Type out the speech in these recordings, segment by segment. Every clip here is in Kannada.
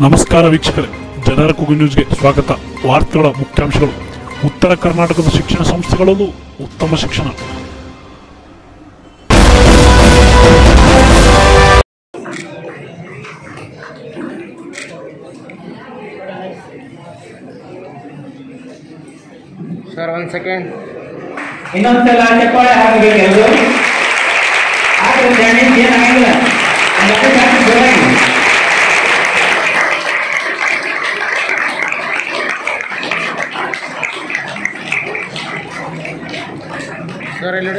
ನಮಸ್ಕಾರ ವೀಕ್ಷಕರೇ ಜನರ ಕೂಗು ನ್ಯೂಸ್ಗೆ ಸ್ವಾಗತ ವಾರ್ತೆಗಳ ಮುಖ್ಯಾಂಶಗಳು ಉತ್ತರ ಕರ್ನಾಟಕದ ಶಿಕ್ಷಣ ಸಂಸ್ಥೆಗಳಲ್ಲೂ ಉತ್ತಮ ಶಿಕ್ಷಣ ಸರ್ ಒಂದು ಸೆಕೆಂಡ್ ಇನ್ನೊಂದ್ಸಲ ಚಪ್ಪಾಳೆ ಹಾಕಬೇಕು ಎಲ್ಲರೂ ಆದ್ರೆ ಡ್ಯಾಮೇಜ್ ಏನಾಗಿಲ್ಲ ಮತ್ತೆ ಜಾಸ್ತಿ ಜೋರಾಗಿ ಸರ್ ಇಲ್ಲಿ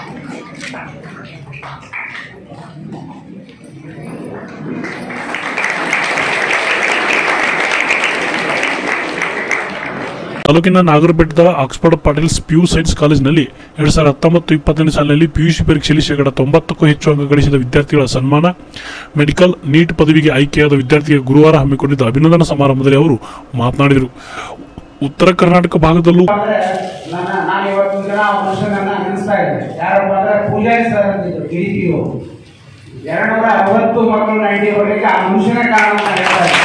ತಾಲೂಕಿನ ನಾಗರಬೆಟ್ಟದ ಆಕ್ಸ್ಫರ್ಡ್ ಪಾಟೀಲ್ಸ್ ಪಿಯು ಸೈನ್ಸ್ ಕಾಲೇಜಿನಲ್ಲಿ ಎರಡ್ ಸಾವಿರದ ಹತ್ತೊಂಬತ್ತು ಇಪ್ಪತ್ತನೇ ಸಾಲಿನಲ್ಲಿ ಪಿಯುಸಿ ಪರೀಕ್ಷೆಯಲ್ಲಿ ಶೇಕಡ ತೊಂಬತ್ತಕ್ಕೂ ಹೆಚ್ಚು ಅಂಕ ಗಳಿಸಿದ ವಿದ್ಯಾರ್ಥಿಗಳ ಸನ್ಮಾನ ಮೆಡಿಕಲ್ ನೀಟ್ ಪದವಿಗೆ ಆಯ್ಕೆಯಾದ ವಿದ್ಯಾರ್ಥಿಗೆ ಗುರುವಾರ ಹಮ್ಮಿಕೊಂಡಿದ್ದ ಅಭಿನಂದನಾ ಸಮಾರಂಭದಲ್ಲಿ ಅವರು ಮಾತನಾಡಿದರು ಉತ್ತರ ಕರ್ನಾಟಕ ಭಾಗದಲ್ಲೂ ಅಂದ್ರೆ ನನ್ನ ನಾನು ಇವತ್ತಿನ ದಿನ ಆ ಮನುಷ್ಯನನ್ನ ನೆನೆಸ್ತಾ ಇದ್ದೆ ಯಾರಪ್ಪ ಅಂದ್ರೆ ಪೂಜಾರಿ ಸರ್ ಅಂತಿದ್ರು ಡಿ ಪಿ ಒ ಎರಡು ನೂರ ಅರವತ್ತು ಮಕ್ಕಳು ನೈಂಟಿ ಬರ್ಲಿಕ್ಕೆ ಆ ಮನುಷ್ಯನೇ ಕಾರಣ ಅಂತ ಹೇಳ್ತಾ ಇದ್ದೆ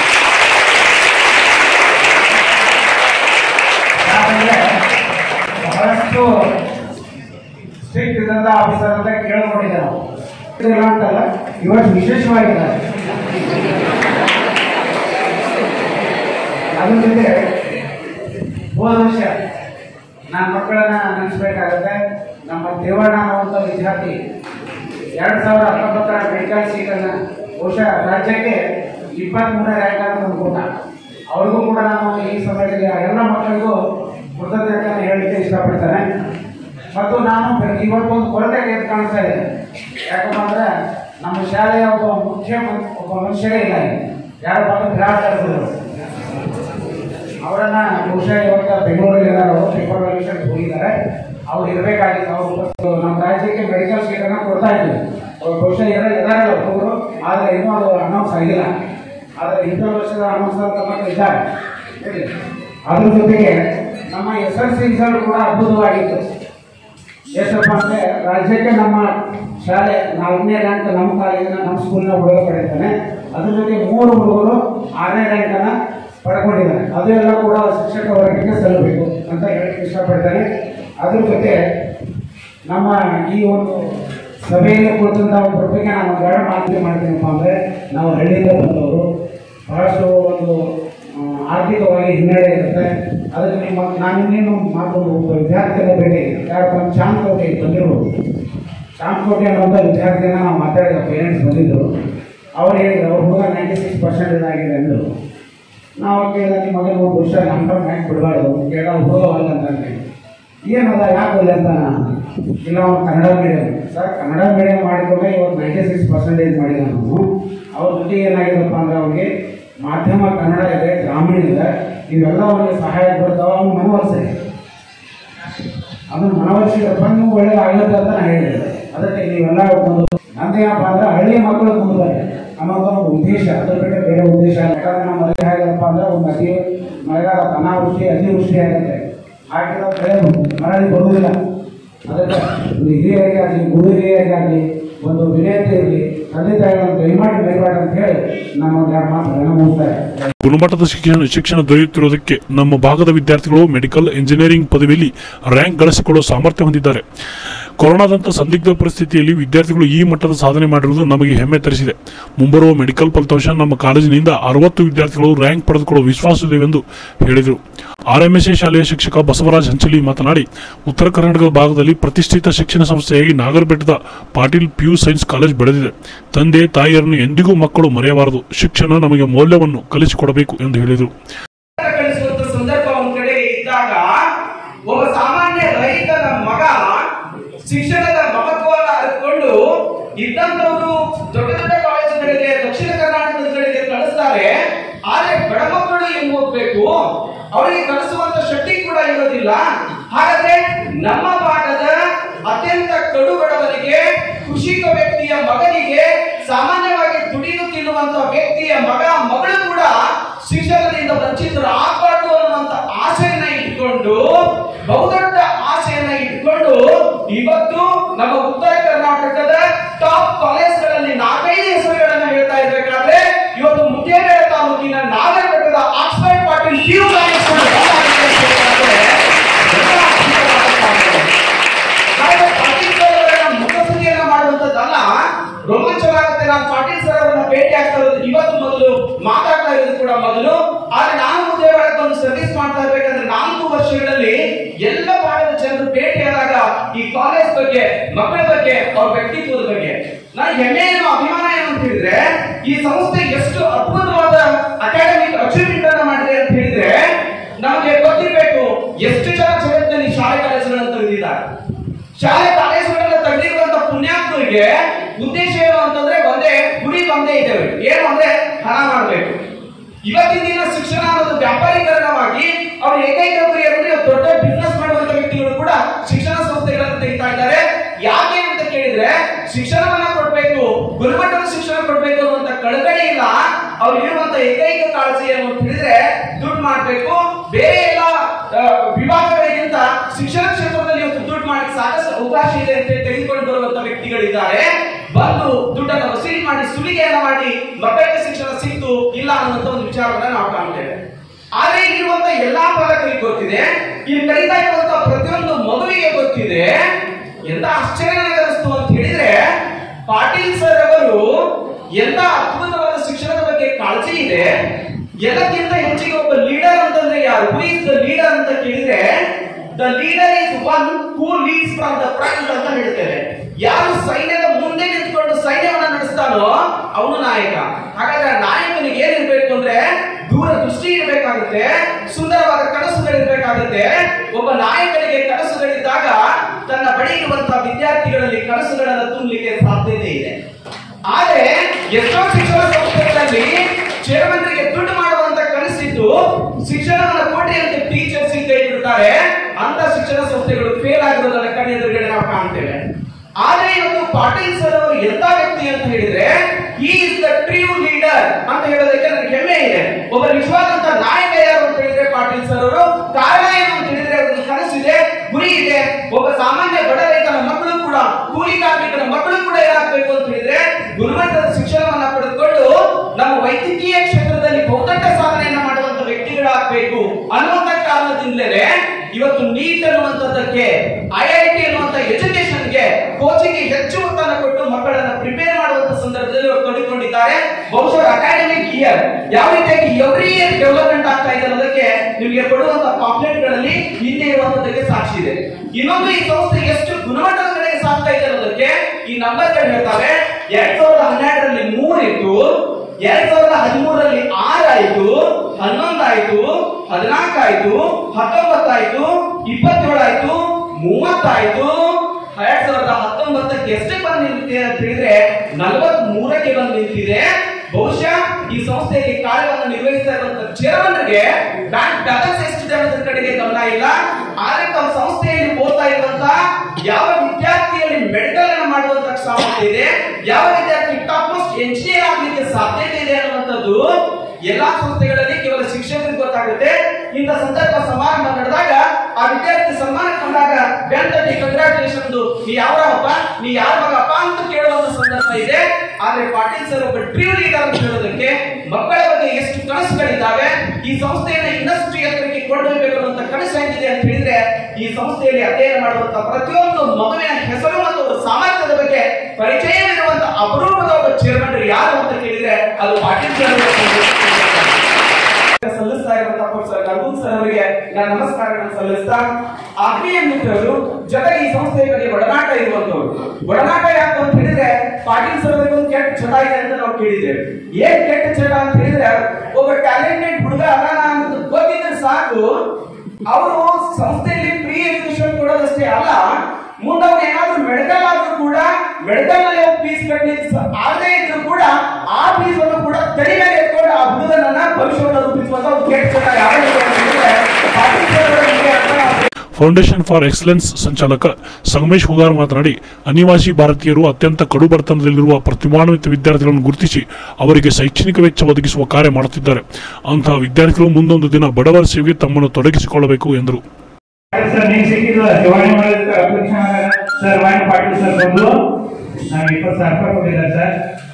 ಯಾಕಂದ್ರೆ ಬಹಳಷ್ಟು ಸ್ಟ್ರಿಕ್ಟ್ ಇದ್ದಂತ ಆಫೀಸರ್ ಅಂತ ಕೇಳ್ಕೊಂಡಿದ್ದೆ ನಾವು ಇಲ್ಲ ಅಂತಲ್ಲ ಇವತ್ತು ವಿಶೇಷವಾಗಿದ್ದಾರೆ ಅದ್ರ ಜೊತೆ ಹೋದ ವರ್ಷ ನನ್ನ ಮಕ್ಕಳನ್ನ ನೆನೆಸ್ಬೇಕಾಗತ್ತೆ ನಮ್ಮ ದೇವಣ್ಣ ಅನ್ನುವಂಥ ವಿದ್ಯಾರ್ಥಿ ಎರಡ್ ಸಾವಿರದ ಹತ್ತೊಂಬತ್ತರ ಮೆಡಿಕಲ್ ಸೀಟನ್ನು ಬಹುಶಃ ರಾಜ್ಯಕ್ಕೆ ಇಪ್ಪತ್ತ್ಮೂರನೇ ರ್ಯಾಂಕ್ ಅಂತ ತಂದ್ಕೊಟ್ಟ ಅವ್ರಿಗೂ ಕೂಡ ನಾನು ಈ ಸಮಯದಲ್ಲಿ ಆ ಎಲ್ಲ ಮಕ್ಕಳಿಗೂ ಕೃತಜ್ಞತೆಯನ್ನು ಹೇಳಲಿಕ್ಕೆ ಇಷ್ಟಪಡ್ತೇನೆ ಮತ್ತು ನಾನು ಇವತ್ತು ಒಂದು ಕೊರತೆ ಎದ್ದು ಕಾಣಿಸ್ತಾ ಇದೆ ಯಾಕಪ್ಪ ಅಂದ್ರೆ ನಮ್ಮ ಶಾಲೆಯ ಒಬ್ಬ ಮುಖ್ಯ ಮನ್- ಒಬ್ಬ ಮನುಷ್ಯರೇ ಇಲ್ಲ ಇಲ್ಲಿ. ಯಾರು ಬಂದು ವಿರಾಟ್ ಕಳಿಸಿದ್ರು ಅವರನ್ನ ಬಹುಶಃ ಇವತ್ತು ಬೆಂಗಳೂರಲ್ಲಿ ಇದ್ದಾರೆ ಪೇಪರ್ ವ್ಯಾಲ್ಯೂಷನ್ ಹೋಗಿದ್ದಾರೆ ಅವ್ರು ಇರಬೇಕಾಗಿತ್ತು ಅವರು ಇವತ್ತು ನಮ್ಮ ರಾಜ್ಯಕ್ಕೆ ಮೆಡಿಕಲ್ ಸೀಟನ್ನು ಕೊಡ್ತಾ ಇದ್ದೀವಿ ಅವ್ರು ಬಹುಶಃ ಇರೋ ಇದ್ದಾರೆ ಒಬ್ಬೊಬ್ರು ಆದರೆ ಇನ್ನೂ ಅದು ಅನೌನ್ಸ್ ಆಗಿಲ್ಲ ಆದರೆ ಇಂಥ ವರ್ಷದ ಅನೌನ್ಸ್ ಅಂತ ಮಕ್ಕಳು ಇದ್ದಾರೆ ಹೇಳಿ. ಅದ್ರ ಜೊತೆಗೆ ನಮ್ಮ ಎಸ್ ಎಲ್ ಸಿ ರಿಸಲ್ಟ್ ಕೂಡ ಅದ್ಭುತವಾಗಿತ್ತು ಎಷ್ಟಪ್ಪ ಅಂದರೆ ರಾಜ್ಯಕ್ಕೆ ನಮ್ಮ ಶಾಲೆ ನಾಲ್ಕನೇ ರ್ಯಾಂಕ್ ನಮ್ಮ ಕಾಲೇಜಿನ ನಮ್ಮ ಸ್ಕೂಲ್ನ ಹುಡುಗ ಪಡಿತಾನೆ ಅದ್ರ ಜೊತೆ ಮೂರು ಹುಡುಗರು ಆರನೇ ರ್ಯಾಂಕನ್ನು ಪಡ್ಕೊಂಡಿದ್ದಾರೆ ಅದು ಎಲ್ಲ ಕೂಡ ಶಿಕ್ಷಕ ವರ್ಗಕ್ಕೆ ಸಲ್ಲಬೇಕು ಅಂತ ಹೇಳಕ್ಕೆ ಇಷ್ಟಪಡ್ತೇನೆ ಅದ್ರ ಜೊತೆ ನಮ್ಮ ಈ ಒಂದು ಸಭೆಯಲ್ಲಿ ಕುಳಿತಂಥ ಒಬ್ಬರ ಬಗ್ಗೆ ನಾನು ಒಂದು ಎರಡು ಮಾತು ಮಾಡ್ತೀನಪ್ಪ ಅಂದರೆ ನಾವು ಹಳ್ಳಿಯಿಂದ ಬಂದವರು ಬಹಳಷ್ಟು ಒಂದು ಆ, ಆರ್ಥಿಕವಾಗಿ ಹಿನ್ನಡೆ ಇರುತ್ತೆ ಅದಕ್ಕೆ ನಿಮ್ಮ ನಾನು ಇನ್ನೇನು ಮಾತು ಒಬ್ಬ ವಿದ್ಯಾರ್ಥಿಗಳ ಭೇಟಿ ಯಾರಪ್ಪ ಚಾಂದ್ಕೋಟೆ ಬಂದಿರ್ಬೋದು ಚಾಂದ್ಕೋಟೆ ಅನ್ನುವಂಥ ವಿದ್ಯಾರ್ಥಿನ ನಾವು ಮಾತಾಡಿದ ಪೇರೆಂಟ್ಸ್ ಬಂದಿದ್ದರು ಅವ್ರು ಹೇಳಿದ್ರು ಅವ್ರ ಹುಡುಗ ನೈಂಟಿ ಸಿಕ್ಸ್ ಪರ್ಸೆಂಟೇಜ್ ಆಗಿದೆ ಅಂದರು ನಾವು ಕೇಳಿದ ನಿಮ್ಮ ಮಗನ ಒಂದು ವರ್ಷ ನಮ್ಮ ಮ್ಯಾಕ್ ಬಿಡಬಾರ್ದು ಕೇಳ ಹೋಗವಲ್ಲ ಅಂತಂದ್ರೆ ಏನದ ಯಾಕೆ ಒಳ್ಳೆ ಅಂತ ಇಲ್ಲ ಅವ್ನು Kannada medium sir Kannada medium ಮಾಡಿಕೊಂಡೆ ಇವತ್ತು ನೈಂಟಿ ಸಿಕ್ಸ್ ಪರ್ಸೆಂಟೇಜ್ ಮಾಡಿದ ನಾನು ಅವ್ರ ಜೊತೆ ಏನಾಗಿದೆಪ್ಪ ಅಂದ್ರೆ ಅವ್ರಿಗೆ ಮಾಧ್ಯಮ ಕನ್ನಡ ಇದೆ ಗ್ರಾಮೀಣ ಇದೆ ಇವೆಲ್ಲ ಅವ್ರಿಗೆ ಸಹಾಯ ಕೊಡ್ತಾವ ಅವ್ನು ಮನವೊಲಿಸಿ ಅದನ್ನ ಮನವೊಲಿಸಿದ್ರಪ್ಪ ನೀವು ಒಳ್ಳೆ ಆಗುತ್ತೆ ಅಂತ ನಾನು ಹೇಳಿದೆ ಅದಕ್ಕೆ ನೀವೆಲ್ಲ ಒಂದು ನಂದೇನಪ್ಪ ಅಂದ್ರೆ ಹಳ್ಳಿ ಮಕ್ಕಳು ಮುಂದೆ ಬರ್ರಿ ಅನ್ನೋದು ಒಂದು ಉದ್ದೇಶ ಅದ್ರ ಬಿಟ್ಟರೆ ಬೇರೆ ಉದ್ದೇಶ ಇಲ್ಲ ಯಾಕಂದ್ರೆ ನಮ್ಮ ಮನೆ ಹೇಗಪ್ಪ ಅಂದ್ರೆ ಒಂದು ಅತಿ ಮಳೆಗಾಲ ಅನಾವೃಷ್ಟಿ ಅತಿವೃಷ್ಟಿ ಆಗುತ್ತೆ ಹಾಕಿದ ಬೆಳೆ ಮರಳಿ ಬರುವುದಿಲ್ಲ ಅದಕ್ಕೆ ಒಂದು ಹಿರಿಯರಿಗೆ ಆಗಲಿ ಗುರು ಹಿರಿಯರಿಗೆ ಆಗಲಿ ಒಂದು ವಿನಯತೆ ಇರಲಿ ತಂದೆ ತಾಯಿಗಳನ್ನು ದಯಮಾಡಿ ಬೈಬಾರ್ದು ಅಂತ ಹೇಳಿ ನಾನು ಒಂದು ಎರಡು ಮಾತುಗಳನ್ನು ಮುಗಿಸ್ತಾರೆ ಗುಣಮಟ್ಟದ ಶಿಕ್ಷಣ ಶಿಕ್ಷಣ ದೊರೆಯುತ್ತಿರುವುದಕ್ಕೆ ನಮ್ಮ ಭಾಗದ ವಿದ್ಯಾರ್ಥಿಗಳು ಮೆಡಿಕಲ್ ಇಂಜಿನಿಯರಿಂಗ್ ಪದವಿಯಲ್ಲಿ ರ್ಯಾಂಕ್ ಗಳಿಸಿಕೊಳ್ಳುವ ಸಾಮರ್ಥ್ಯ ಹೊಂದಿದ್ದಾರೆ ಕೊರೋನಾದಂಥ ಸಂದಿಗ್ಧ ಪರಿಸ್ಥಿತಿಯಲ್ಲಿ ವಿದ್ಯಾರ್ಥಿಗಳು ಈ ಮಟ್ಟದ ಸಾಧನೆ ಮಾಡಿರುವುದು ನಮಗೆ ಹೆಮ್ಮೆ ತರಿಸಿದೆ ಮುಂಬರುವ ಮೆಡಿಕಲ್ ಫಲಿತಾಂಶ ನಮ್ಮ ಕಾಲೇಜಿನಿಂದ ಅರವತ್ತು ವಿದ್ಯಾರ್ಥಿಗಳು ರ್ಯಾಂಕ್ ಪಡೆದುಕೊಳ್ಳುವ ವಿಶ್ವಾಸವಿದೆವೆಂದು ಹೇಳಿದರು ಆರ್ಎಂಎಸ್ಎ ಶಾಲೆಯ ಶಿಕ್ಷಕ ಬಸವರಾಜ್ ಹಂಚಲಿ ಮಾತನಾಡಿ ಉತ್ತರ ಕರ್ನಾಟಕದ ಭಾಗದಲ್ಲಿ ಪ್ರತಿಷ್ಠಿತ ಶಿಕ್ಷಣ ಸಂಸ್ಥೆಯಾಗಿ ನಾಗರಬೆಟ್ಟದ ಪಾಟೀಲ್ ಪಿಯು ಸೈನ್ಸ್ ಕಾಲೇಜ್ ಬೆಳೆದಿದೆ ತಂದೆ ತಾಯಿಯರನ್ನು ಎಂದಿಗೂ ಮಕ್ಕಳು ಮರೆಯಬಾರದು ಶಿಕ್ಷಣ ನಮಗೆ ಮೌಲ್ಯವನ್ನು ಕಲಿಸಿಕೊಡಬೇಕು ಎಂದು ಹೇಳಿದರು ಕಳಿಸುವಂತ ಸಂದರ್ಭ ಒಂದ್ ಕಡೆ ಇದ್ದಾಗ ಒಬ್ಬ ಸಾಮಾನ್ಯ ರೈತನ ಮಗ ಶಿಕ್ಷಣದ ಮಹತ್ವವನ್ನು ಅರಿತುಕೊಂಡು ಇದ್ದಂತವರು ದೊಡ್ಡ ದೊಡ್ಡ ಕಾಲೇಜುಗಳಿಗೆ ದಕ್ಷಿಣ ಕರ್ನಾಟಕಗಳಿಗೆ ಕಳಿಸ್ತಾರೆ ಆದ್ರೆ ಬಡ ಮಕ್ಕಳು ಹೆಂಗ್ ಹೋಗ್ಬೇಕು ಅವರಿಗೆ ಕಲಿಸುವಂತ ಶಕ್ತಿ ಕೂಡ ಇರೋದಿಲ್ಲ ಹಾಗಾದ್ರೆ ನಮ್ಮ ಭಾಗದ ಅತ್ಯಂತ ಕಡು ಬಡವರಿಗೆ ಕೃಷಿಕ ವ್ಯಕ್ತಿಯ ಮಗನಿಗೆ ಸಾಮಾನ್ಯವಾಗಿ ದುಡಿದು ತಿನ್ನುವಂತ ವ್ಯಕ್ತಿಯ ಮಗ ಮಗಳು ಕೂಡ ಶಿಕ್ಷಣದಿಂದ ವಂಚಿತರು ಆಗಬಾರ್ದು ಅನ್ನುವಂತ ಆಸೆಯನ್ನ ಇಟ್ಕೊಂಡು ಬಹುದೊಡ್ಡ ಆಸೆಯನ್ನ ಇಟ್ಕೊಂಡು ಇವತ್ತು ನಮ್ಮ ಉತ್ತರ ಕರ್ನಾಟಕದ ಟಾಪ್ ಕಾಲೇಜ್ಗಳಲ್ಲಿ ನಾಲ್ಕೈದು ಹೆಸರುಗಳನ್ನ ಹೇಳ್ತಾ ಇರ್ಬೇಕಾದ್ರೆ ಇವತ್ತು ಮುದ್ದೇಬೇಡ ತಾಲೂಕಿನ ಬಗ್ಗೆ ಮಕ್ಕಳ ಬಗ್ಗೆ ಅವ್ರ ವ್ಯಕ್ತಿತ್ವದ ಬಗ್ಗೆ ನನಗೆ ಹೆಮ್ಮೆ ಏನು ಅಭಿಮಾನ ಏನು ಅಂತ ಹೇಳಿದ್ರೆ ಈ ಸಂಸ್ಥೆ ಎಷ್ಟು ಅದ್ಭುತವಾದ ಅಕಾಡೆಮಿಕ್ ಅಚೀವ್ಮೆಂಟ್ ಅನ್ನ ಮಾಡಿದೆ ಅಂತ ಹೇಳಿದ್ರೆ ನಮಗೆ ಗೊತ್ತಿರಬೇಕು ಎಷ್ಟು ಜನ ಜಗತ್ತಿನಲ್ಲಿ ಶಾಲೆ ಕಾಲೇಜುಗಳನ್ನು ತೆಗೆದಿದ್ದಾರೆ ಶಾಲೆ ಕಾಲೇಜುಗಳನ್ನ ತೆಗೆದಿರುವಂತ ಪುಣ್ಯಾತ್ಮರಿಗೆ ಉದ್ದೇಶ ಏನು ಅಂತಂದ್ರೆ ಒಂದೇ ಗುರಿ ಒಂದೇ ಇದೆ ಏನು ಅಂದ್ರೆ ಹಣ ಮಾಡಬೇಕು ಇವತ್ತಿನ ದಿನ ಶಿಕ್ಷಣ ಅನ್ನೋದು ವ್ಯಾಪಾರೀಕರಣವಾಗಿ ಅವ್ರ ಏಕೈಕ ಗುರಿ ಅಂದ್ರೆ ಇವತ್ತು ದೊಡ್ಡ ಬಿಸ್ನೆಸ್ ಮಾಡುವಂತ ವ್ಯಕ್ತಿಗಳು ಕೂಡ ಶಿಕ್ಷಣ ಸಂಸ್ಥೆಗಳನ್ನು ತೆಗಿತಾ ಇದ್ದಾರೆ ಯಾಕೆ ಅಂತ ಕೇಳಿದ್ರೆ ಶಿಕ್ಷಣವನ್ನ ಕೊಡ್ಬೇಕು ಗುಣಮಟ್ಟದ ಶಿಕ್ಷಣ ಕೊಡ್ಬೇಕು ಅನ್ನುವಂತ ಕಳಕಳಿ ಇಲ್ಲ ಅವ್ರು ಇರುವಂತ ಏಕೈಕ ಕಾಳಜಿ ಏನು ಅಂತ ಹೇಳಿದ್ರೆ ದುಡ್ಡು ಮಾಡ್ಬೇಕು ಬೇರೆ ಎಲ್ಲ ಆ, ವಿಭಾಗಗಳಿಗಿಂತ ಶಿಕ್ಷಣ ಕ್ಷೇತ್ರದಲ್ಲಿ ಇವತ್ತು ದುಡ್ಡು ಮಾಡಿ ಸಾಕಷ್ಟು ಅವಕಾಶ ಇದೆ ಅಂತ ಹೇಳಿ ತೆಗೆದುಕೊಂಡು ಬರುವಂತ ವ್ಯಕ್ತಿಗಳಿದ್ದಾರೆ ಬಂದು ದುಡ್ಡನ್ನು ವಸೂಲಿ ಮಾಡಿ ಸುಲಿಗೆಯನ್ನ ಮಾಡಿ ಮಕ್ಕಳಿಗೆ ಶಿಕ್ಷಣ ಸಿಕ್ತು ಇಲ್ಲ ಅನ್ನುವಂತ ಒಂದು ವಿಚಾರವನ್ನ ನಾವು ಕಾಣ್ತೇವೆ ಆದ್ರೆ ಇಲ್ಲಿರುವಂತ ಎಲ್ಲಾ ಪಾಲಕರಿಗೆ ಗೊತ್ತಿದೆ ಇಲ್ಲಿ ಕರೀತಾ ಇರುವಂತ ಪ್ರತಿಯೊಂದು ಮಗುವಿಗೆ ಗೊತ್ತಿದೆ ಎಂತ ಆಶ್ಚರ್ಯ ನನಗನ್ನಿಸ್ತು ಅಂತ ಹೇಳಿದ್ರೆ ಪಾಟೀಲ್ ಸರ್ ಅವರು ಎಂತ ಅದ್ಭುತವಾದ ಶಿಕ್ಷಣದ ಬಗ್ಗೆ ಕಾಳಜಿ ಇದೆ ಎಲ್ಲಕ್ಕಿಂತ ಹೆಚ್ಚಿಗೆ ಒಬ್ಬ ಲೀಡರ್ ಅಂತಂದ್ರೆ ಯಾರು ಹೂ ಇಸ್ ದ ಲೀಡರ್ ಅಂತ ಕೇಳಿದ್ರೆ the leader is one who leads from the front ಅಂತ ಹೇಳ್ತೇವೆ ಯಾರು ಸೈನ್ಯದ ಮುಂದೆ ನಿಂತ್ಕೊಂಡು ಸೈನ್ಯವನ್ನ ನಡೆಸ್ತಾನೋ ಅವನು ನಾಯಕ ಹಾಗಾದ್ರೆ ಆ ನಾಯಕನಿಗೆ ಏನಿರ್ಬೇಕು ಅಂದ್ರೆ ದೂರ ದೃಷ್ಟಿ ಇರಬೇಕಾಗುತ್ತೆ ಸುಂದರವಾದ ಕನಸುಗಳಿರ್ಬೇಕಾಗುತ್ತೆ ಒಬ್ಬ ನಾಯಕನಿಗೆ ಕನಸುಗಳಿದ್ದಾಗ ತನ್ನ ಬಳಿ ಇರುವಂತಹ ವಿದ್ಯಾರ್ಥಿಗಳಲ್ಲಿ ಕನಸುಗಳನ್ನು ತುಂಬಲಿಕ್ಕೆ ಸಾಧ್ಯತೆ ಇದೆ ಆದ್ರೆ ಎಷ್ಟೋ ಶಿಕ್ಷಣ ಸಂಸ್ಥೆಗಳಲ್ಲಿ ಚೇರ್ಮನ್ರಿಗೆ ದುಡ್ಡು ಮಾಡುವಂತ ಕನಸಿದ್ದು ಶಿಕ್ಷಣವನ್ನ ಕೊಟ್ರಿ ಅಂತ ಟೀಚರ್ಸ್ ಕೈ ಬಿಡ್ತಾರೆ ಅಂತ ಶಿಕ್ಷಣ ಸಂಸ್ಥೆಗಳು ಫೇಲ್ ಆಗಿರೋದನ್ನ ಕಣ್ಣೆದುರುಗಡೆ ನಾವು ಕಾಣ್ತೇವೆ ಆದ್ರೆ ಇವತ್ತು ಪಾಟೀಲ್ ಸರ್ ಅವರು ಎಂತ ವ್ಯಕ್ತಿ ಅಂತ ಹೇಳಿದ್ರೆ ಈ ಇಸ್ ದ ಟ್ರೂ ಲೀಡರ್ ಅಂತ ಹೇಳೋದಕ್ಕೆ ನನಗೆ ಹೆಮ್ಮೆ ಇದೆ ಒಬ್ಬ ನಿಜವಾದಂತ ನಾಯಕ ಯಾರು ಅಂತ ಹೇಳಿದ್ರೆ ಪಾಟೀಲ್ ಸರ್ ಅವರು ಕಾರಣ ಏನು ಅಂತ ಹೇಳಿದ್ರೆ ಅವ್ರಿಗೆ ಕನಸಿದೆ ಗುರಿ ಇದೆ ಒಬ್ಬ ಸಾಮಾನ್ಯ ಬಡ ರೈತನ ಮಕ್ಕಳು ಕೂಡ ಕೂಲಿ ಕಾರ್ಮಿಕನ ಮಕ್ಕಳು ಕೂಡ ಏನಾಗಬೇಕು ಅಂತ ಹೇಳಿದ್ರೆ ಗುಣಮಟ್ಟದ ಶಿಕ್ಷಣವನ್ನ ಪಡೆದುಕೊಂಡು ನಮ್ಮ ವೈದ್ಯಕೀಯ ಕ್ಷೇತ್ರದಲ್ಲಿ ಬಹುದೊಡ್ಡ ಸಾಧನೆಯನ್ನ ಮಾಡುವಂತ ವ್ಯಕ್ತಿಗಳಾಗಬೇಕು ಅನ್ನುವಂತ ಕಾರಣದಿಂದಲೇ ಇವತ್ತು ನೀಟ್ ಅನ್ನುವಂಥದ್ದಕ್ಕೆ ಐ ಐ ಟಿ ಅನ್ನುವಂತ ಎಜುಕೇಶನ್ಗೆ ಕೋಚಿಂಗ್ ಹೆಚ್ಚು ಒತ್ತನ್ನು ಕೊಟ್ಟು ಮಕ್ಕಳನ್ನ ಪ್ರಿಪೇರ್ ಮಾಡುವಂತ ಸಂದರ್ಭದಲ್ಲಿ ಅವರು ತೊಡಗಿಕೊಂಡಿದ್ದಾರೆ ಬಹುಶಃ ಅಕಾಡೆಮಿಕ್ ಇಯರ್ ಯಾವ ರೀತಿಯಾಗಿ ಎವ್ರಿ ಇಯರ್ ಡೆವಲಪ್ಮೆಂಟ್ ಆಗ್ತಾ ಇದೆ ಅನ್ನೋದಕ್ಕೆ ನಿಮಗೆ ಕೊಡುವಂತ ಪಾಂಪ್ಲೆಟ್ ಗಳಲ್ಲಿ ಹಿಂದೆ ಇರುವಂತದಕ್ಕೆ ಸಾಕ್ಷಿ ಇದೆ ಇನ್ನೊಂದು ಈ ಸಂಸ್ಥೆ ಎಷ್ಟು ಗುಣಮಟ್ಟದ ಕಡೆಗೆ ಸಾಗ್ತಾ ಇದೆ ಅನ್ನೋದಕ್ಕೆ ಈ ನಂಬರ್ಗಳು ಹೇಳ್ತಾರೆ ಎರಡ್ ಸಾವಿರದ ಹನ್ನೆರಡರಲ್ಲಿ ಮೂರಿತ್ತು ಎರಡ್ ಸಾವಿರದ ಹದಿಮೂರರಲ್ಲಿ ಆರಾಯ್ತು ಹನ್ನೊಂದಾಯ್ತು ಹದಿನಾಲ್ಕಾಯ್ತು ಹತ್ತೊಂಬತ್ತಾಯ್ತು ಇಪ್ಪತ್ತೇಳಾಯ್ತು ಮೂವತ್ತಾಯ್ತು ಎರಡ್ ಸಾವಿರದ ಹತ್ತೊಂಬತ್ತಕ್ಕೆ ಎಷ್ಟೇ ಬಂದು ನಿಂತಿದೆ ಅಂತ ಹೇಳಿದ್ರೆ ನಲವತ್ ಮೂರಕ್ಕೆ ಬಂದು ನಿಂತಿದೆ ಬಹುಶಃ ಈ ಸಂಸ್ಥೆಯಲ್ಲಿ ಕಾರ್ಯವನ್ನು ನಿರ್ವಹಿಸ್ತಾ ಇರುವಂತಹ ಚೇರ್ಮನ್ಗೆ ಬ್ಯಾಂಕ್ ಬ್ಯಾಲೆನ್ಸ್ ಎಷ್ಟಿದೆ ಅನ್ನೋದ್ರ ಕಡೆಗೆ ಗಮನ ಇಲ್ಲ ಆದ್ರೆ ತಮ್ಮ ಸಂಸ್ಥೆಯಲ್ಲಿ ಓದ್ತಾ ಇರುವಂತಹ ಯಾವ ವಿದ್ಯಾರ್ಥಿಯಲ್ಲಿ ಮೆಡಿಕಲ್ ಅನ್ನು ಮಾಡುವಂತ ಸಾಮರ್ಥ್ಯ ಇದೆ ಯಾವ ವಿದ್ಯಾರ್ಥಿ ಟಾಪ್ ಮೋಸ್ಟ್ ಎಂಜಿನಿಯರ್ ಆಗ್ಲಿಕ್ಕೆ ಸಾಧ್ಯತೆ ಇದೆ ಅನ್ನುವಂಥದ್ದು ಎಲ್ಲಾ ಸಂಸ್ಥೆಗಳಲ್ಲಿ ಕೇವಲ ಶಿಕ್ಷಕರಿಗೆ ಗೊತ್ತಾಗುತ್ತೆ ಇಂಥ ಸಂದರ್ಭ ಸಮಾರಂಭ ನಡೆದಾಗ ಆ ವಿದ್ಯಾರ್ಥಿ ಸನ್ಮಾನ ಕೊಂಡಾಗ ಬೆಂತಲ್ಲಿ ಕಂಗ್ರಾಚುಲೇಷನ್ ನೀ ಯಾವಪ್ಪ ನೀ ಯಾರ ಮಗಪ್ಪ ಅಂತ ಕೇಳುವಂತ ಸಂದರ್ಭ ಇದೆ ಆದ್ರೆ ಪಾಟೀಲ್ ಸರ್ ಒಬ್ಬ ಟ್ರೀವ್ ಲೀಡರ್ ಅಂತ ಹೇಳೋದಕ್ಕೆ ಮಕ್ಕಳ ಬಗ್ಗೆ ಎಷ್ಟು ಕನಸುಗಳಿದ್ದಾವೆ ಈ ಸಂಸ್ಥೆಯನ್ನ ಇನ್ನಷ್ಟು ಎತ್ತರಕ್ಕೆ ಕೊಂಡೊಯ್ಯಬೇಕು ಅನ್ನುವಂತ ಕನಸು ಹೆಂಗಿದೆ ಅಂತ ಹೇಳಿದ್ರೆ ಈ ಸಂಸ್ಥೆಯಲ್ಲಿ ಅಧ್ಯಯನ ಮಾಡುವಂತ ಪ್ರತಿಯೊಂದು ಮಗುವಿನ ಹೆಸರು ಮತ್ತು ಅವರ ಸಾಮರ್ಥ್ಯದ ಬಗ್ಗೆ ಪರಿಚಯವಿರುವಂತ ಅಪರೂಪದ ಒಬ್ಬ ಚೇರ್ಮನ್ ಯಾರು ಅಂತ ಕೇಳಿದ್ರೆ ಅದು ಪಾಟೀಲ್ ಸರ್ ಅವರ ಸಲ್ಲಿಸ್ತಾ ಇರುವಂತಹ ಪ್ರೊಫೆಸರ್ ಗರ್ಭೂತ್ ಸರ್ ಅವರಿಗೆ ನಾನು ನಮಸ್ಕಾರಗಳನ್ನು ಸಲ್ಲಿಸ್ತಾ ಆತ್ಮೀಯ ಮಿತ್ರರು ಜೊತೆಗೆ ಈ ಸಂಸ್ಥೆಯ ಬಗ್ಗೆ ಒಡನಾಟ ಇರುವಂತವ್ರು ಒಡನಾಟ ಯಾಕೆ ಅಂತ ಹೇಳಿದ್ರೆ ಪಾಟೀಲ್ ಸರ್ ಅವರಿಗೆ ಒಂದು ಕೆಟ್ಟ ಚಟ ಇದೆ ಅಂತ ನಾವು ಕೇಳಿದ್ದೇವೆ ಏನ್ ಕೆಟ್ಟ ಚಟ ಅಂತ ಹೇಳಿದ್ರೆ ಒಬ್ಬ ಟ್ಯಾಲೆಂಟೆಡ್ ಹುಡುಗ ಅದಾನ ಅಂತ ಗೊತ್ತಿದ್ರೆ ಸಾಕು ಅವರು ಸಂಸ್ಥೆಯಲ್ಲಿ ಫ್ರೀ ಎಜುಕೇಶನ್ ಕೊಡೋದಷ್ಟೇ ಅಲ್ಲ ಮುಂದೆ ಅವ್ರು ಏನಾದ್ರು ಮೆಡಿಕಲ್ ಆದ್ರೂ ಕೂಡ ಮೆಡಿಕಲ್ ನಲ್ಲಿ ಫೀಸ್ ಕಟ್ಟಲಿಕ್ಕೆ ಆಗದೆ ಇದ್ರು ಕೂಡ ಆ ಫೀಸ್ ಅನ್ನು ಕೂಡ ತಲೆ ಮೇಲೆ ಎತ್ಕೊಂಡು ಆ ಹುಡುಗನನ್ನ ಭವಿಷ್ಯವನ್ನು ರೂಪಿಸುವಂತ ಒಂದು ಕೆಟ್ಟ ಚಟ ಯಾರು ಪಾಟೀಲ್ ಸರ್ ಅವರ ಬಗ್ಗೆ ಅರ್ಥ ಆಗ್ಬೇಕು. ಫೌಂಡೇಶನ್ ಫಾರ್ ಎಕ್ಸಲೆನ್ಸ್ ಸಂಚಾಲಕ ಸಂಗಮೇಶ್ ಹುಗಾರ್ ಮಾತನಾಡಿ ಅನಿವಾಸಿ ಭಾರತೀಯರು ಅತ್ಯಂತ ಕಡು ಬಡತನದಲ್ಲಿರುವ ಪ್ರತಿಭಾನ್ವಿತ ವಿದ್ಯಾರ್ಥಿಗಳನ್ನು ಗುರುತಿಸಿ ಅವರಿಗೆ ಶೈಕ್ಷಣಿಕ ವೆಚ್ಚ ಒದಗಿಸುವ ಕಾರ್ಯ ಮಾಡುತ್ತಿದ್ದಾರೆ ಅಂತಹ ವಿದ್ಯಾರ್ಥಿಗಳು ಮುಂದೊಂದು ದಿನ ಬಡವರ ಸೇವೆಗೆ ತಮ್ಮನ್ನು ತೊಡಗಿಸಿಕೊಳ್ಳಬೇಕು ಎಂದರು ಸರ್ ನೀವು ಸಿಕ್ಕಿಲ್ಲ ಶಿವಾಣಿ ಮಾಡಿದ ಅಧ್ಯಕ್ಷ ಸರ್ ವಾಣಿ ಪಾಟೀಲ್ ಸರ್ ಬಂದು ನಾನು ಇಪ್ಪತ್ತು ಸಾವಿರ ರೂಪಾಯಿ ಕೊಟ್ಟಿದ್ದಾರೆ ಸರ್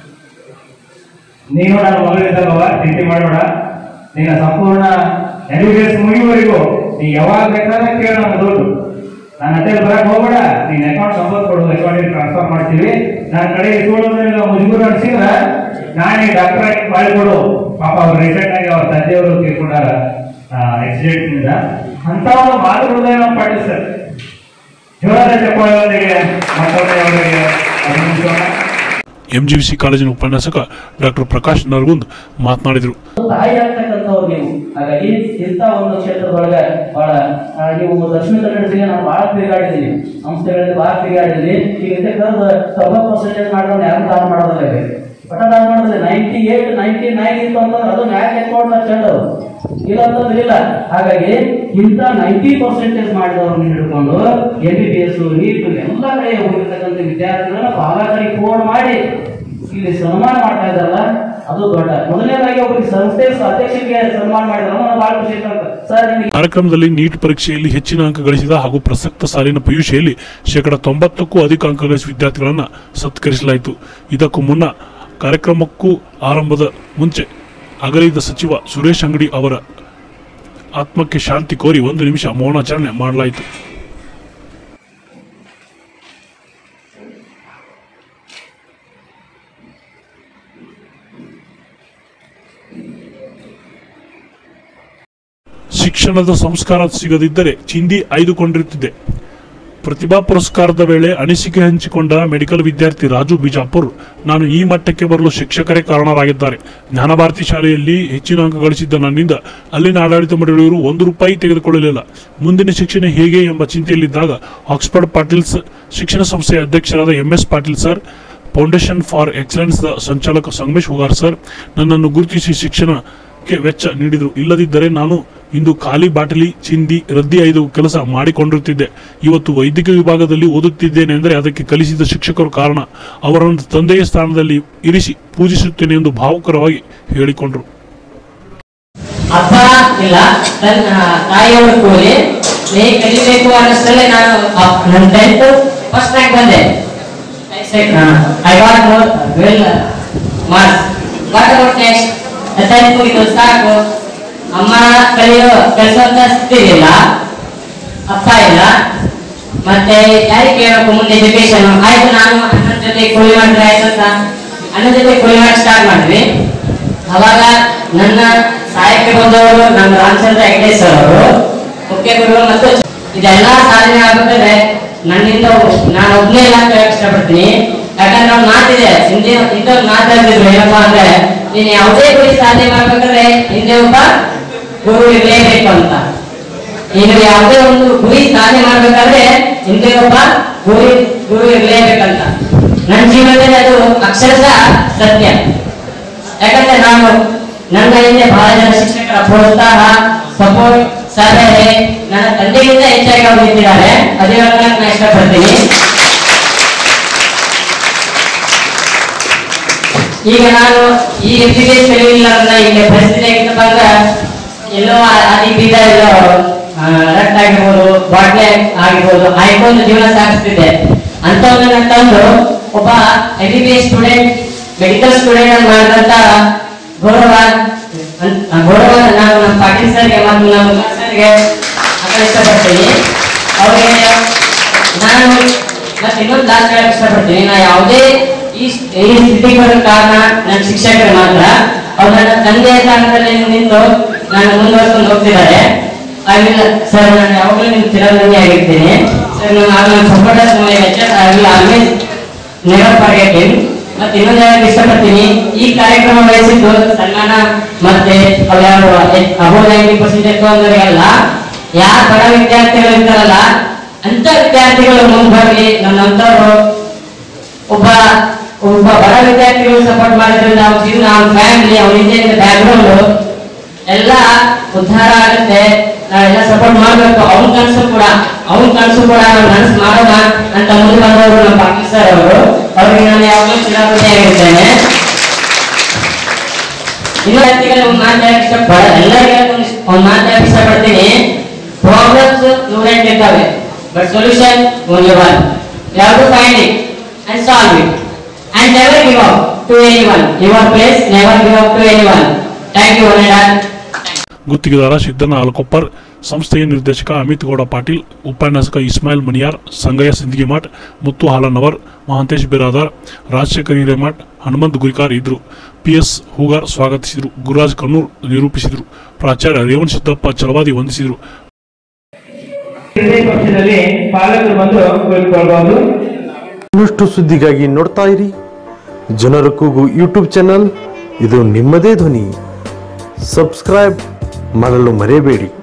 ನೀನು ನನ್ನ ಮಗಳಿದ್ದಲ್ವ ಚಿಂತೆ ಮಾಡಬೇಡ ನಿನ್ನ ಸಂಪೂರ್ಣ ಎಂ ಬಿ ಎಸ್ ಮುಗಿಯುವವರೆಗೂ ನೀ ಯಾವಾಗ ಬೇಕಾದ್ರೆ ಕೇಳ ನನ್ನ ದುಡ್ಡು ನನ್ನ ಹತ್ತಿರ ಬರಕ್ ಹೋಗ್ಬೇಡ ನೀನ್ ಅಕೌಂಟ್ ನಂಬರ್ ಕೊಡು ಅಕೌಂಟಿಗೆ ಟ್ರಾನ್ಸ್ಫರ್ ಮಾಡ್ತೀವಿ ನನ್ನ ಕಡೆ ಇಟ್ಕೊಳ್ಳೋದ್ರಿಂದ ಮುಜುಗರ ಅನ್ಸಿದ್ರ ನಾನೇ ಡಾಕ್ಟರ್ ಆಗಿ ಮಾಡಿಕೊಡು ಪಾಪ ಅವ್ರು ರೀಸೆಂಟ್ ಆಗಿ ಅವ್ರ ತಂದೆಯವರು ತೀರ್ಕೊಂಡಾರ ಆಕ್ಸಿಡೆಂಟ್ ನಿಂದ ಅಂತ ಒಂದು ಮಾತುಗಳನ್ನ ನಾವು ಪಾಟೀಲ್ ಸರ್ ಜೋರಾದ ಚಪ್ಪಾಳೆಯೊಂದಿಗೆ ಮತ್ತೊಮ್ಮೆ ಅವರಿಗೆ ಅಭಿನಂದಿಸೋಣ ಎಂಜಿವಿಸಿ ಕಾಲೇಜಿನ ಉಪನ್ಯಾಸಕ ಡಾಕ್ಟರ್ ಪ್ರಕಾಶ್ ನರಗುಂದ್ ಮಾತನಾಡಿದರು ತಾಯಿ ಆಗ್ತಕ್ಕಂಥವ್ರು ನೀವು ಹಾಗಾಗಿ ಇಂಥ ಒಂದು ಕ್ಷೇತ್ರದೊಳಗೆ ಬಹಳ ಆ, ನೀವು ದಕ್ಷಿಣ ಕನ್ನಡ ಜಿಲ್ಲೆ ನಾವು ಬಹಳ ತಿರುಗಾಡಿದೀವಿ ಸಂಸ್ಥೆಗಳಲ್ಲಿ ಬಹಳ ತಿರುಗಾಡಿದ್ವಿ ಈಗ ಇದಕ್ಕೆ ಕರೆದು ತೊಂಬತ್ತು ಪರ್ಸೆಂಟೇಜ್ ಮಾಡೋದು ಯಾರು ದಾನ ಮಾಡೋದಿಲ್ಲ ರೀ ಒಟ್ಟ ದಾನ ಮಾಡೋದಿಲ್ಲ ನೈಂಟಿ ಏಟ್ ನೈಂಟಿ ನೈನ್ ಇತ್ತು ಅಂತಂದ್ರೆ ಅದು ಮ್ಯಾಚ್ ಎತ್ಕೊಂಡು ಚೆಂಡು ಇಲ್ಲ ಅಂತಂದ್ರೆ ಇಲ್ಲ ಹಾಗಾಗಿ ಇಂಥ ನೈಂಟಿ ಪರ್ಸೆಂಟೇಜ್ ಮಾಡಿದವ್ರನ್ನ ಹಿಡ್ಕೊಂಡು M B B S NEET ಎಲ್ಲ ಕಡೆ ಹೋಗಿರ್ತಕ್ಕಂಥ ವಿದ್ಯಾರ್ಥಿಗಳನ್ನ ಬಹಳ ಕಡೆ ಫೋನ್ ಮಾಡಿ ಇಲ್ಲಿ ಸನ್ಮಾನ ಮಾಡ್ತಾ ಇದ್ದಾರಲ್ಲ ಅದು ದೊಡ್ಡ ಮೊದಲನೇದಾಗಿ ಒಬ್ಬರಿಗೆ ಸಂಸ್ಥೆ ಅಧ್ಯಕ್ಷರಿಗೆ ಸನ್ಮಾನ ಮಾಡಿದ್ರೆ ನನಗೆ ಬಹಳ ಖುಷಿ ಆಯ್ತು ಸರ್ ನಿಮಗೆ ಕಾರ್ಯಕ್ರಮದಲ್ಲಿ ನೀಟ್ ಪರೀಕ್ಷೆಯಲ್ಲಿ ಹೆಚ್ಚಿನ ಅಂಕ ಗಳಿಸಿದ ಹಾಗೂ ಪ್ರಸಕ್ತ ಸಾಲಿನ ಪಿಯುಸಿಯಲ್ಲಿ ಶೇಕಡ ತೊಂಬತ್ತಕ್ಕೂ ಅಧಿಕ ಅಂಕ ಗಳಿಸಿದ ವಿದ್ಯಾರ್ಥಿಗಳನ್ನು ಸತ್ಕರಿಸಲಾಯಿತು ಇದಕ್ಕೂ ಮುನ್ನ ಕಾರ್ಯಕ್ರಮಕ್ಕೂ ಆರಂಭದ ಮುಂಚೆ ಅಗಲಿದ ಸಚಿವ ಸುರೇಶ್ ಅಂಗಡಿ ಅವರ ಆತ್ಮಕ್ಕೆ ಶಾಂತಿ ಕೋರಿ ಒಂದು ನಿಮಿಷ ಮೌನಾಚರಣೆ ಮಾಡಲಾಯಿತು ಶಿಕ್ಷಣದ ಸಂಸ್ಕಾರ ಸಿಗದಿದ್ದರೆ ಚಿಂದಿ ಆಯ್ದುಕೊಂಡಿರುತ್ತಿದೆ ಪ್ರತಿಭಾ ಪುರಸ್ಕಾರದ ವೇಳೆ ಅನಿಸಿಕೆ ಹಂಚಿಕೊಂಡ ಮೆಡಿಕಲ್ ವಿದ್ಯಾರ್ಥಿ ರಾಜು ಬಿಜಾಪುರ್ ನಾನು ಈ ಮಟ್ಟಕ್ಕೆ ಬರಲು ಶಿಕ್ಷಕರೇ ಕಾರಣರಾಗಿದ್ದಾರೆ ಜ್ಞಾನಭಾರತಿ ಶಾಲೆಯಲ್ಲಿ ಹೆಚ್ಚಿನ ಅಂಕ ಗಳಿಸಿದ್ದ ನನ್ನಿಂದ ಅಲ್ಲಿನ ಆಡಳಿತ ಮಂಡಳಿಯವರು ಒಂದು ರೂಪಾಯಿ ತೆಗೆದುಕೊಳ್ಳಲಿಲ್ಲ ಮುಂದಿನ ಶಿಕ್ಷಣ ಹೇಗೆ ಎಂಬ ಚಿಂತೆಯಲ್ಲಿದ್ದಾಗ ಆಕ್ಸ್ಫರ್ಡ್ ಪಾಟೀಲ್ಸ್ ಶಿಕ್ಷಣ ಸಂಸ್ಥೆಯ ಅಧ್ಯಕ್ಷರಾದ M S Patil sir foundation for excellence the ಸಂಚಾಲಕ ಸಂಗಮೇಶ್ ಹುಗಾರ್ ಸರ್ ನನ್ನನ್ನು ಗುರುತಿಸಿ ಶಿಕ್ಷಣಕ್ಕೆ ವೆಚ್ಚ ನೀಡಿದರು ಇಲ್ಲದಿದ್ದರೆ ನಾನು ಇಂದು ಖಾಲಿ ಬಾಟಲಿ ಚಿಂದಿ ರದ್ದಿ ಐದು ಕೆಲಸ ಮಾಡಿಕೊಂಡಿರುತ್ತಿದ್ದೆ ಇವತ್ತು ವೈದ್ಯಕೀಯ ವಿಭಾಗದಲ್ಲಿ ಓದುತ್ತಿದ್ದೇನೆ ಎಂದರೆ ಅದಕ್ಕೆ ಕಲಿಸಿದ ಶಿಕ್ಷಕರು ಕಾರಣ ಅವರನ್ನು ತಂದೆಯ ಸ್ಥಾನದಲ್ಲಿ ಇರಿಸಿ ಪೂಜಿಸುತ್ತೇನೆ ಎಂದು ಭಾವುಕರವಾಗಿ ಹೇಳಿಕೊಂಡರು ಅಪ್ಪ ಇಲ್ಲ ತನ್ನ ತಾಯಿಯವರು ಕೂಲಿ ನೀ ಕಲಿಬೇಕು ಅನ್ನಿಸ್ತಲ್ಲೇ ನಾನು ಅಪ್- ನನ್ನ ಟೆಂತ್ ಫಸ್ಟ್ ರ್ಯಾಂಕ್ ಬಂದೆ I what more well marks what about next tenth ಮುಗಿದು ಸಾಕು ಅಮ್ಮ ಕಲಿಯೋ ಕೆಲಸ ಅಂತ ಸ್ಥಿತಿಯಿಲ್ಲ ಅಪ್ಪ ಇಲ್ಲ ಮತ್ತೆ ಯಾರಿಗೆ ಕೇಳಬೇಕು ಮುಂದೆ ಎಜುಕೇಶನ್ ಆಯ್ತು ನಾನು ಅಣ್ಣನ ಜೊತೆ ಕೂಲಿ ಮಾಡಿದ್ರೆ ಆಯ್ತು ಅಂತ ಅಣ್ಣನ ಜೊತೆ ಕೂಲಿ ಮಾಡಿ ಸ್ಟಾರ್ಟ್ ಮಾಡಿದ್ವಿ ಅವಾಗ ನನ್ನ ಸಹಾಯಕ್ಕೆ ಬಂದವರು ನಮ್ಮ ರಾಮಚಂದ್ರ ಹೆಗ್ಡೆ ಸರ್ ಅವರು ಮುಖ್ಯ ಗುರುಗಳು ಮತ್ತು ಇದೆಲ್ಲ ಸಾಧನೆ ಆಗಬೇಕಾದ್ರೆ ನನ್ನಿಂದ ನಾನು ಒಬ್ಬನೇ ಇಲ್ಲ ಅಂತ ಹೇಳಕ್ ಇಷ್ಟಪಡ್ತೀನಿ ಯಾಕಂದ್ರೆ ಅವ್ನು ಮಾತಿದೆ ಹಿಂದೆ ಹಿಂದೆ ಒಂದು ಮಾತಾಡ್ತಿದ್ರು ಏನಪ್ಪಾ ಅಂದ್ರೆ ನೀನು ಯಾವುದೇ ಗುರಿ ಸಾಧನೆ ಮಾಡ್ಬೇಕಾದ್ರೆ ಹಿಂದೆ ಒಬ್ಬ ಗುರು ಇರಲೇಬೇಕು ಅಂತ ನೀನು ಯಾವುದೇ ಒಂದು ಗುರಿ ಸಾಧನೆ ಮಾಡ್ಬೇಕಾದ್ರೆ ಹಿಂದೆ ಒಬ್ಬ ಗುರು ಗುರು ಇರಲೇಬೇಕಂತ ನನ್ನ ಜೀವನದಲ್ಲಿ ಅದು ಅಕ್ಷರಶಃ ಸತ್ಯ ಯಾಕಂದ್ರೆ ನಾನು ನನ್ನ ಹಿಂದೆ ಬಹಳ ಜನ ಶಿಕ್ಷಕರ ಪ್ರೋತ್ಸಾಹ ಸಪೋರ್ಟ್ ಸಲಹೆ ನನ್ನ ತಂದೆಗಿಂತ ಹೆಚ್ಚಾಗಿ ಅವರು ನಿಂತಿದ್ದಾರೆ ಅದೇ ಹೇಳಕ್ ನಾನು ಇಷ್ಟಪಡ್ತೀನಿ ಈಗ ನಾನು ಈ ಎಜುಕೇಶನ್ ಕಲಿಯಿಲ್ಲ ಅಂದ್ರೆ ಈಗ ಪರಿಸ್ಥಿತಿ ಹೇಗಿತ್ತಪ್ಪ ಅಂದ್ರೆ ಎಲ್ಲೋ ಆ- ಆದಿ ಬೀದ ಎಲ್ಲೋ ಆ, ರಕ್ತ ಆಗಿರ್ಬೋದು ಬಾಟ್ಲೆ ಆಗಿರ್ಬೋದು ಆಯ್ಕೊಂಡು ಜೀವನ ಸಾಗಿಸ್ತಿದ್ದೆ ಅಂತವನ್ನ ತಂದು ಒಬ್ಬ M B B S student medical student ಅಂತ ಮಾಡಿದಂತ ಗೌರವ ಅನ್- ಆ ಗೌರವ ನಾನು ನಮ್ಮ ಪಾಟೀಲ್ ಸರ್ಗೆ ಮತ್ತು ನಮ್ಮ ಉಮೇಶ್ ಸರ್ಗೆ ಹಾಕಲು ಇಷ್ಟಪಡ್ತೀನಿ ಅವ್ರಿಗೆ ನಾನು ಮತ್ತೆ ಇನ್ನೊಂದು ಲಾಸ್ಟ್ ಹೇಳಕ್ ಇಷ್ಟಪಡ್ತೀನಿ ನಾ ಯಾವುದೇ ಈ ಸ್- ಈ ಸ್ಥಿತಿಗೆ ಬರೋ ಕಾರಣ ನನ್ನ ಶಿಕ್ಷಕರು ಮಾತ್ರ ಅವ್ರು ನನ್ನ ತಂದೆಯ ಸ್ಥಾನದಲ್ಲಿ ನಿಂತು ನಾನು ಮುಂದುವರ್ಸ್ಕೊಂಡು ಹೋಗ್ತಿದ್ದಾರೆ ಐ ವಿಲ್ ಸರ್ ನಾನು ಯಾವಾಗಲೂ ನಿಮ್ಮ ಚಿರಋಣಿ ಆಗಿರ್ತೀನಿ ಸರ್ ನಾನು ಆಗ ನನ್ನ supporters my lecture I will always never forget him ಮತ್ತೆ ಇನ್ನೊಂದು ಹೇಳಕ್ ಇಷ್ಟಪಡ್ತೀನಿ ಈ ಕಾರ್ಯಕ್ರಮ ವಹಿಸಿದ್ದು ಸನ್ಮಾನ ಮತ್ತೆ ಅವ್ಯಾರು ಅಬೋ ನೈಂಟಿ ಪರ್ಸೆಂಟೇಜ್ ತಗೊಂಡವರಿಗೆಲ್ಲ ಯಾರು ಬಡ ವಿದ್ಯಾರ್ಥಿಗಳು ಇರ್ತಾರಲ್ಲ ಅಂತ ವಿದ್ಯಾರ್ಥಿಗಳು ಮುಂದೆ ಬರಲಿ ನನ್ನಂತವ್ರು ಒಬ್ಬ ಒಬ್ಬ ಬಡ ವಿದ್ಯಾರ್ಥಿಗಳು ಸಪೋರ್ಟ್ ಮಾಡಿದ್ರಿಂದ ಅವ್ನ ಜೀವನ ಅವ್ನ ಫ್ಯಾಮಿಲಿ ಅವ್ನ ಹಿಂದೆ ಬ್ಯಾಕ್ಗ್ರೌಂಡ್ ಎಲ್ಲ ಉದ್ಧಾರ ಆಗುತ್ತೆ ನಾವೆಲ್ಲ ಸಪೋರ್ಟ್ ಮಾಡ್ಬೇಕು ಅವ್ನ ಕನಸು ಕೂಡ ಅವ್ನ ಕನಸು ಕೂಡ ನಾವು ನನಸು ಮಾಡೋಣ ಅಂತ ಮುಂದೆ ಬಂದವರು ನಮ್ಮ ಪಾಟೀಲ್ ಸರ್ ಅವರು ಅವ್ರಿಗೆ ನಾನು ಯಾವಾಗಲೂ ಚಿರಾಪತಿಯಾಗಿರ್ತೇನೆ ಇನ್ನು ವ್ಯಕ್ತಿಗಳು ಒಂದು ಮಾತಾಡಕ್ಕೆ ಇಷ್ಟಪಡ ಎಲ್ಲರಿಗೂ ಒಂದು ಮಾತಾಡಕ್ಕೆ ಇಷ್ಟಪಡ್ತೀನಿ ಪ್ರಾಬ್ಲಮ್ಸ್ ನೂರೆಂಟು ಇರ್ತವೆ but solution only one you have to find it and solve it and never give up to any one your place never give up to any one thank you one and ಗುತ್ತಿಗೆದಾರ ಸಿದ್ದಣ್ಣ ಅಲಕೊಪ್ಪರ್ ಸಂಸ್ಥೆಯ ನಿರ್ದೇಶಕ ಅಮಿತ್ ಗೌಡ ಪಾಟೀಲ್ ಉಪನ್ಯಾಸಕ ಇಸ್ಮಾಯಿಲ್ ಮಣಿಯಾರ್ ಸಂಗಯ್ಯ ಸಿಂದಗಿಮಠ್ ಮುತ್ತು ಹಾಲನವರ್ ಮಹಾಂತೇಶ್ ಬಿರಾದಾರ್ ರಾಜಶೇಖರ್ ಹಿರೇಮಠ್ ಹನುಮಂತ್ ಗುರಿಕಾರ್ ಇದ್ರು ಪಿ ಎಸ್ ಹೂಗಾರ್ ಸ್ವಾಗತಿಸಿದರು ಗುರುರಾಜ್ ಕಣ್ಣೂರ್ ನಿರೂಪಿಸಿದರು ಪ್ರಾಚಾರ್ಯ ರೇವಣ್ ಸಿದ್ದಪ್ಪ ಚಲವಾದಿ ವಂದಿಸಿದರು ವಿಶೇಷ ಪಕ್ಷದಲ್ಲಿ ಪಾಲಕರು ಬಂದು ಕುಳಿತುಕೊಳ್ಬಹುದು ಇನ್ನಷ್ಟು ಸುದ್ದಿಗಾಗಿ ನೋಡ್ತಾ ಇರಿ ಜನರ ಕೂಗು ಯೂಟ್ಯೂಬ್ ಚಾನಲ್ ಇದು ನಿಮ್ಮದೇ ಧ್ವನಿ ಸಬ್ಸ್ಕ್ರೈಬ್ ಮಾಡಲು ಮರೆಯಬೇಡಿ